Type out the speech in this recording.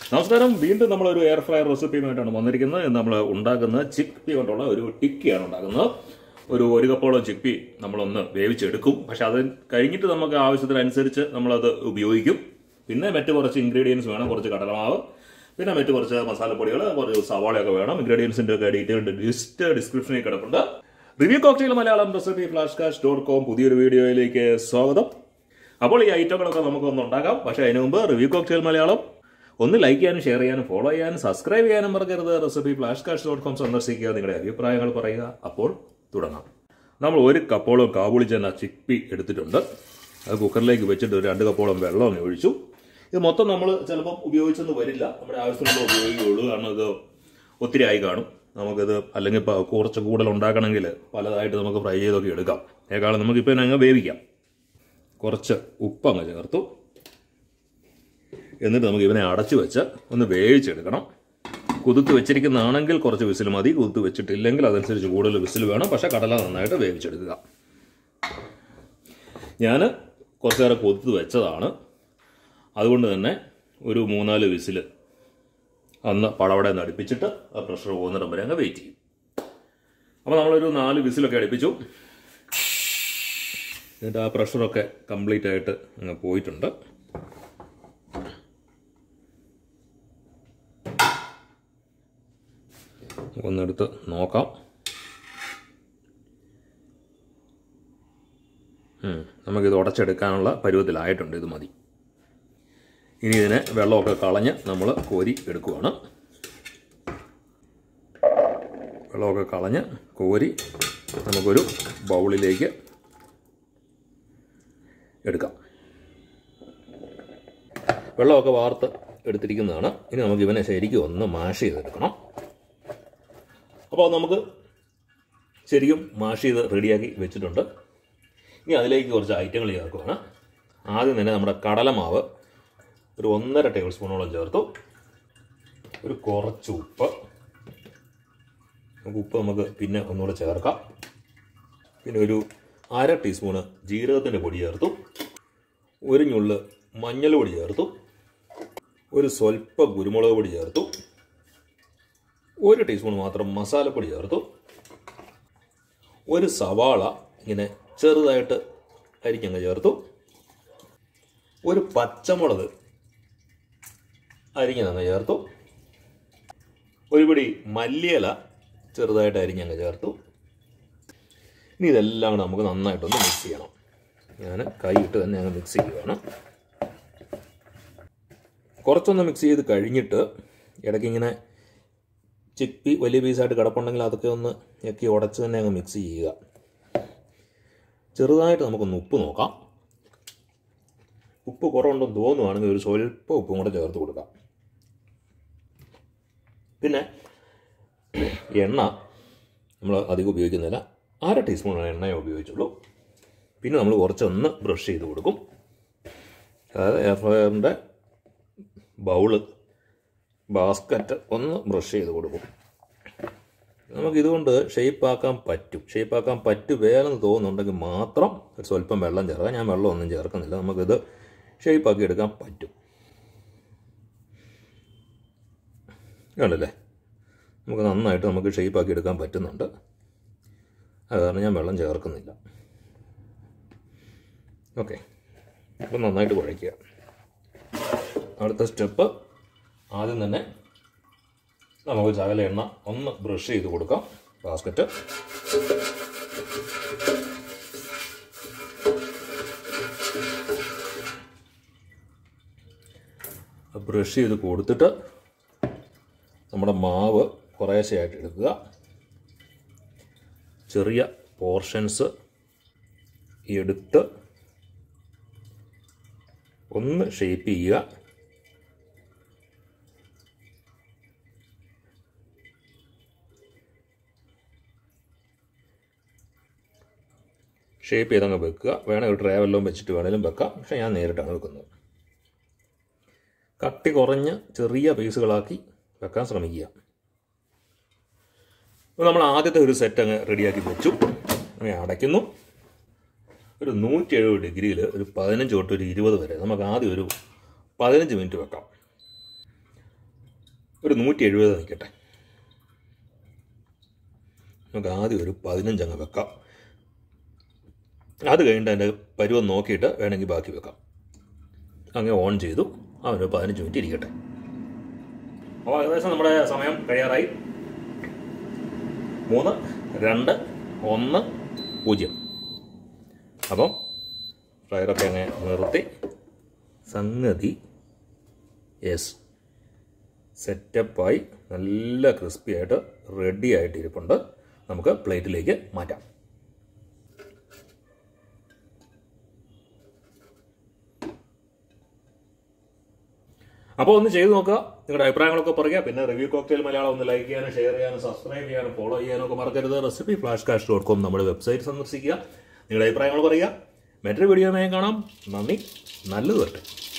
നമസ്കാരം വീണ്ടും നമ്മളൊരു എയർ ഫ്രയർ റെസിപ്പിയുമായിട്ടാണ് വന്നിരിക്കുന്നത് ഇന്ന് നമ്മൾ ഉണ്ടാക്കുന്ന ചിക്ക് പി കൊണ്ടുള്ള ഒരു ടിക്കിയാണ് ഉണ്ടാക്കുന്നത് ഒരു ഒരു കപ്പോളം ചിക്ക് പി നമ്മളൊന്ന് വേവിച്ചെടുക്കും പക്ഷെ അത് കഴിഞ്ഞിട്ട് നമുക്ക് ആവശ്യത്തിനനുസരിച്ച് നമ്മളത് ഉപയോഗിക്കും പിന്നെ മറ്റു കുറച്ച് ഇൻഗ്രീഡിയൻസ് വേണം കുറച്ച് കടലമാവ് പിന്നെ മറ്റു കുറച്ച് മസാലപ്പൊടികൾ കുറച്ച് സവാളയൊക്കെ വേണം ഇൻഗ്രീഡിയൻസിന്റെ ഒക്കെ ഡീറ്റെയിൽഡ് ലിസ്റ്റ് ഡിസ്ക്രിപ്ഷനിൽ കിടപ്പുണ്ട് review cocktail Malayalam recipe flash cash dot com പുതിയൊരു വീഡിയോയിലേക്ക് സ്വാഗതം അപ്പോൾ ഈ ഐറ്റങ്ങളൊക്കെ നമുക്കൊന്ന് ഉണ്ടാക്കാം പക്ഷേ അതിന് മുമ്പ് റിവ്യൂ കോക്ടെയിൽ മലയാളം ഒന്ന് ലൈക്ക് ചെയ്യാനും ഷെയർ ചെയ്യാനും ഫോളോ ചെയ്യാനും സബ്സ്ക്രൈബ് ചെയ്യാനും മറക്കരുത് recipe flash cash dot com സന്ദർശിക്കുക നിങ്ങളുടെ അഭിപ്രായങ്ങൾ പറയുക അപ്പോൾ തുടങ്ങാം നമ്മൾ ഒരു കപ്പോളം കാബൂളി ചെന്ന ചിപ്പി എടുത്തിട്ടുണ്ട് അത് കുക്കറിലേക്ക് വെച്ചിട്ട് ഒരു രണ്ട് കപ്പോളം വെള്ളം അങ്ങ് ഒഴിച്ചു ഇത് മൊത്തം നമ്മൾ ചിലപ്പം ഉപയോഗിച്ചൊന്നും വരില്ല നമ്മുടെ ആവശ്യത്തിനുള്ള ഉപയോഗിക്കുകയുള്ളൂ കാരണം ഇത് ഒത്തിരി ആയി കാണും നമുക്കിത് അല്ലെങ്കിൽ ഇപ്പോൾ കുറച്ച് കൂടുതൽ ഉണ്ടാക്കണമെങ്കിൽ പലതായിട്ട് നമുക്ക് ഫ്രൈ ചെയ്തൊക്കെ എടുക്കാം ഏക്കാളും നമുക്കിപ്പോൾ അങ്ങ് വേവിക്കാം കുറച്ച് ഉപ്പ് അങ്ങ് ചേർത്തു എന്നിട്ട് നമുക്ക് ഇവനെ അടച്ചു വെച്ച് ഒന്ന് വേവിച്ചെടുക്കണം കുതിർത്ത് വെച്ചിരിക്കുന്നതാണെങ്കിൽ കുറച്ച് വിസിൽ മതി കുതിർത്ത് വെച്ചിട്ടില്ലെങ്കിൽ അതനുസരിച്ച് കൂടുതൽ വിസിൽ വേണം പക്ഷേ കടല നന്നായിട്ട് വേവിച്ചെടുക്കുക ഞാൻ കുറച്ച് നേരം കൊതുത്ത് വെച്ചതാണ് അതുകൊണ്ട് തന്നെ ഒരു മൂന്നാല് വിസിൽ അന്ന് പടവടെ ഒന്ന് അടുപ്പിച്ചിട്ട് ആ പ്രഷർ പോകുന്നിടം വരെ അങ്ങ് വെയിറ്റ് ചെയ്യും അപ്പോൾ നമ്മളൊരു നാല് വിസിലൊക്കെ അടുപ്പിച്ചു എന്നിട്ട് ആ പ്രഷറൊക്കെ കംപ്ലീറ്റ് ആയിട്ട് അങ്ങ് പോയിട്ടുണ്ട് ഒന്നെടുത്ത് നോക്കാം ഉം, നമുക്കിത് ഉടച്ചെടുക്കാനുള്ള പരുവത്തിലായിട്ടുണ്ട് ഇത് മതി ഇനി ഇതിനെ വെള്ളമൊക്കെ കളഞ്ഞ് നമ്മൾ കോരി എടുക്കുവാണ് വെള്ളമൊക്കെ കളഞ്ഞ് കോരി നമുക്കൊരു ബൗളിലേക്ക് എടുക്കാം വെള്ളമൊക്കെ വാർത്ത് എടുത്തിരിക്കുന്നതാണ് ഇനി നമുക്ക് ഇവനെ ശരിക്കും ഒന്ന് മാഷ് ചെയ്തെടുക്കണം അപ്പോൾ നമുക്ക് ശരിക്കും മാഷ് ചെയ്ത് റെഡിയാക്കി വെച്ചിട്ടുണ്ട് ഇനി അതിലേക്ക് കുറച്ച് ഐറ്റങ്ങൾ ചേർക്കുകയാണ് ആദ്യം തന്നെ നമ്മുടെ കടലമാവ് ഒരു ഒന്നര ടേബിൾ സ്പൂണോളം ചേർത്തു ഒരു കുറച്ച് ഉപ്പ് നമുക്ക് ഉപ്പ് നമുക്ക് പിന്നെ ഒന്നുകൂടെ ചേർക്കാം പിന്നെ ഒരു അര ടീസ്പൂണ് ജീരകത്തിൻ്റെ പൊടി ചേർത്തു ഒരു ഞുള്ള് മഞ്ഞൾ പൊടി ചേർത്തു ഒരു സ്വല്പം കുരുമുളക് പൊടി ചേർത്തു ഒരു ടീസ്പൂൺ മാത്രം മസാലപ്പൊടി ചേർത്തു ഒരു സവാള ഇങ്ങനെ ചെറുതായിട്ട് അരിക്കങ്ങ് ചേർത്തു ഒരു പച്ചമുളക് അരിഞ്ഞങ്ങ് ചേർത്തു ഒരു പിടി മല്ലിയില ചെറുതായിട്ട് അരിഞ്ഞങ്ങ് ചേർത്തു ഇനി ഇതെല്ലാം കൂടെ നമുക്ക് നന്നായിട്ടൊന്ന് മിക്സ് ചെയ്യണം ഞാൻ കൈയിട്ട് തന്നെ അങ്ങ് മിക്സ് ചെയ്യുകയാണ് കുറച്ചൊന്ന് മിക്സ് ചെയ്ത് കഴിഞ്ഞിട്ട് ഇടയ്ക്കിങ്ങനെ ചിപ്പി വലിയ പീസായിട്ട് കിടപ്പുണ്ടെങ്കിൽ അതൊക്കെ ഒന്ന് ഞെക്കി ഉടച്ച് തന്നെ അങ്ങ് മിക്സ് ചെയ്യുക ചെറുതായിട്ട് നമുക്കൊന്ന് ഉപ്പ് നോക്കാം ഉപ്പ് കുറവുണ്ടെന്ന് തോന്നുവാണെങ്കിൽ ഒരു സ്വല്പം ഉപ്പും കൂടെ ചേർത്ത് കൊടുക്കാം പിന്നെ എണ്ണ നമ്മൾ അധികം ഉപയോഗിക്കുന്നില്ല അര ടീസ്പൂൺ എണ്ണയെ ഉപയോഗിച്ചുള്ളൂ പിന്നെ നമ്മൾ കുറച്ചൊന്ന് ബ്രഷ് ചെയ്ത് കൊടുക്കും അതായത് എയർ ഫ്രയറിൻ്റെ ബൗള് ബാസ്ക്കറ്റ് ഒന്ന് ബ്രഷ് ചെയ്ത് കൊടുക്കും നമുക്കിതുകൊണ്ട് ഷേപ്പാക്കാൻ പറ്റും ഷേപ്പാക്കാൻ പറ്റുവേലെന്ന് തോന്നുന്നുണ്ടെങ്കിൽ മാത്രം ഒരു സ്വല്പം വെള്ളം ചേർക്കാം ഞാൻ വെള്ളം ഒന്നും ചേർക്കുന്നില്ല നമുക്കിത് ഷേപ്പാക്കി എടുക്കാൻ പറ്റും കണ്ടല്ലേ നമുക്ക് നന്നായിട്ട് നമുക്ക് ഷേപ്പാക്കി എടുക്കാൻ പറ്റുന്നുണ്ട് അത് കാരണം ഞാൻ വെള്ളം ചേർക്കുന്നില്ല ഓക്കെ അപ്പം നന്നായിട്ട് കുഴയ്ക്കുക അടുത്ത സ്റ്റെപ്പ് ആദ്യം തന്നെ നമുക്ക് ചകല എണ്ണ ഒന്ന് ബ്രഷ് ചെയ്ത് കൊടുക്കാം ബാസ്ക്കറ്റ് ബ്രഷ് ചെയ്ത് കൊടുത്തിട്ട് നമ്മുടെ മാവ് കുറേശ്ശെയായിട്ട് എടുക്കുക ചെറിയ പോർഷൻസ് എടുത്ത് ഒന്ന് ഷേപ്പ് ചെയ്യുക ഷേപ്പ് ചെയ്തങ്ങ് വെക്കുക വേണമെങ്കിൽ ഒരു ട്രേ വല്ലതും വെച്ചിട്ട് വേണേലും വെക്കാം പക്ഷേ ഞാൻ നേരിട്ടാണ് വെക്കുന്നത് കട്ടി കുറഞ്ഞ് ചെറിയ പീസുകളാക്കി വെക്കാൻ ശ്രമിക്കുക അപ്പോൾ നമ്മൾ ആദ്യത്തെ ഒരു സെറ്റ് അങ്ങ് റെഡിയാക്കി വെച്ചു അങ്ങനെ അടയ്ക്കുന്നു ഒരു നൂറ്റി എഴുപത് ഡിഗ്രിയിൽ ഒരു പതിനഞ്ച് തൊട്ട് ഒരു ഇരുപത് വരെ നമുക്ക് ആദ്യം ഒരു പതിനഞ്ച് മിനിറ്റ് വെക്കാം ഒരു നൂറ്റി എഴുപത് നിൽക്കട്ടെ നമുക്ക് ആദ്യം ഒരു പതിനഞ്ചങ്ങ് വെക്കാം അത് കഴിഞ്ഞിട്ട് അതിൻ്റെ പരുവം നോക്കിയിട്ട് വേണമെങ്കിൽ ബാക്കി വെക്കാം അങ്ങനെ ഓൺ ചെയ്തു അവന് പതിനഞ്ച് മിനിറ്റ് ഇരിക്കട്ടെ അപ്പോൾ ഏകദേശം നമ്മുടെ സമയം കഴിയാറായി മൂന്ന് രണ്ട് ഒന്ന് പൂജ്യം അപ്പം ഫ്രയറൊക്കെ അങ്ങനെ നിർത്തി സംഗതി യെസ് സെറ്റപ്പായി നല്ല ക്രിസ്പി ആയിട്ട് റെഡി ആയിട്ട് ഇരിപ്പുണ്ട് നമുക്ക് പ്ലേറ്റിലേക്ക് മാറ്റാം അപ്പോൾ ഒന്ന് ചെയ്ത് നോക്കുക നിങ്ങളുടെ അഭിപ്രായങ്ങളൊക്കെ പറയുക പിന്നെ റിവ്യൂ കോക്ടെയിൽ മലയാളം ഒന്ന് ലൈക്ക് ചെയ്യാനും ഷെയർ ചെയ്യാനും സബ്സ്ക്രൈബ് ചെയ്യാനും ഫോളോ ചെയ്യാനും ഒക്കെ മറക്കരുത് recipe flash cash dot com നമ്മുടെ വെബ്സൈറ്റ് സന്ദർശിക്കുക നിങ്ങളുടെ അഭിപ്രായങ്ങൾ പറയുക മറ്റൊരു വീഡിയോയുമായി കാണാം നന്ദി നല്ലത് വരട്ടെ